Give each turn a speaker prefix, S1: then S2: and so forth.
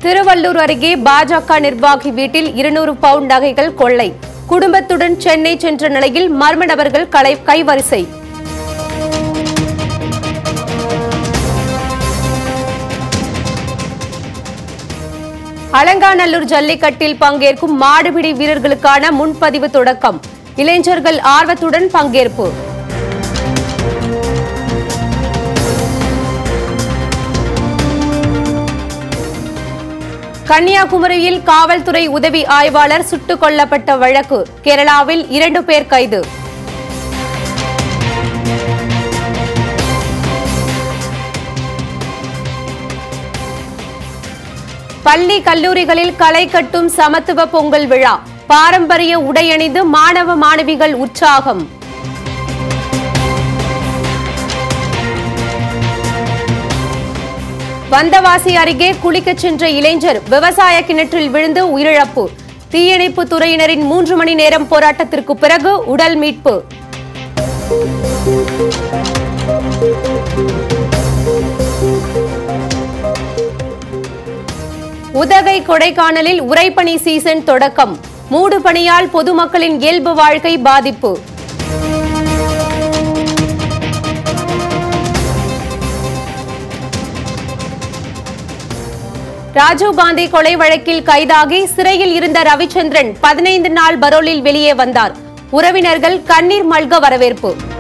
S1: திருவள்ளூர் அருகே பாஜக நிர்வாகி வீட்டில் இருநூறு பவுண்ட் நகைகள் கொள்ளை குடும்பத்துடன் சென்னை சென்ற நிலையில் மர்ம நபர்கள் களை கைவரிசை அலங்காநல்லூர் ஜல்லிக்கட்டில் பங்கேற்கும் மாடுபிடி வீரர்களுக்கான முன்பதிவு தொடக்கம் இளைஞர்கள் ஆர்வத்துடன் பங்கேற்பு கன்னியாகுமரியில் காவல்துறை உதவி ஆய்வாளர் சுட்டுக் கொல்லப்பட்ட வழக்கு கேரளாவில் இரண்டு பேர் கைது பள்ளி கல்லூரிகளில் களை கட்டும் சமத்துவ பொங்கல் விழா பாரம்பரிய உடையணிந்து மாணவ மாணவிகள் உற்சாகம் வந்தவாசி அருகே குளிக்கச் சென்ற இளைஞர் விவசாய கிணற்றில் விழுந்து உயிரிழப்பு தீயணைப்பு துறையினரின் மூன்று மணி நேரம் போராட்டத்திற்கு பிறகு உடல் மீட்பு உதகை கொடைக்கானலில் உறைபனி சீசன் தொடக்கம் மூடு பனியால் பொதுமக்களின் இயல்பு வாழ்க்கை பாதிப்பு ராஜீவ்காந்தி கொலை வழக்கில் கைதாகி சிறையில் இருந்த ரவிச்சந்திரன் பதினைந்து நாள் பரோலில் வெளியே வந்தார் உறவினர்கள் கண்ணீர் மல்க வரவேற்பு